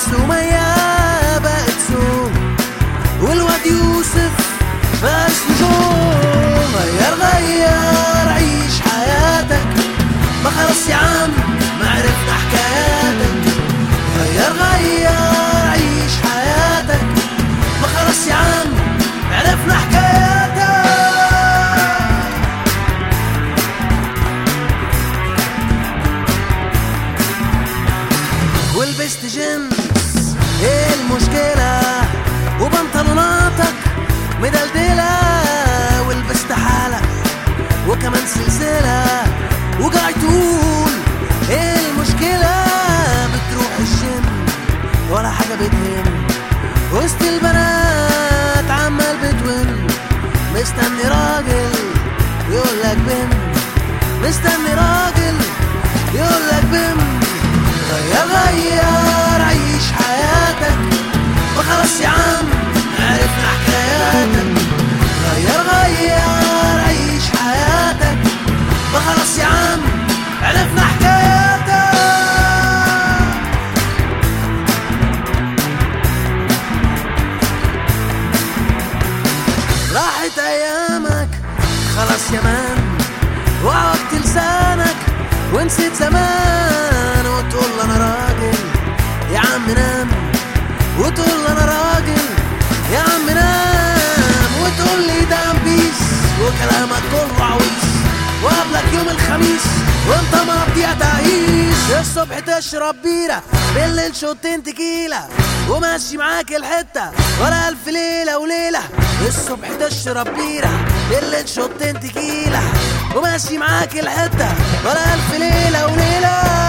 سمية بقت سوم والواد يوسف بقى اسمه جون غير غير عيش حياتك ما خلاص يا عم ما عرفنا حكاياتك غير غير عيش حياتك ما خلاص يا عم عرفنا حكاياتك ولبست جنس ايه المشكلة وبنطلوناتك مدلدلة ولبست حالة وكمان سلسلة وقاعد تقول ايه المشكلة بتروح الجيم ولا حاجة بتهم وسط البنات عمال بتون مستني راجل يقول لك بم مستني راجل يقول لك بم غير غير عيش حياتك وخلاص يا عم عرفنا حكاياتك غير غير عيش حياتك وخلاص يا عم عرفنا حكاياتك راحت ايامك خلاص يا مان وعوجت لسانك ونسيت زمان وتقول انا راجل يا عم نام وتقول انا راجل يا عم نام وتقول لي ده بيس وكلامك كله عويس وقابلك يوم الخميس وانت مقضيها تعيش الصبح تشرب بيرة بالليل شوطين تكيلة وماشي معاك الحتة ولا ألف ليلة وليلة الصبح تشرب بيرة بالليل شوطين تكيلة وماشي معاك الحتة ولا ألف ليلة وليلة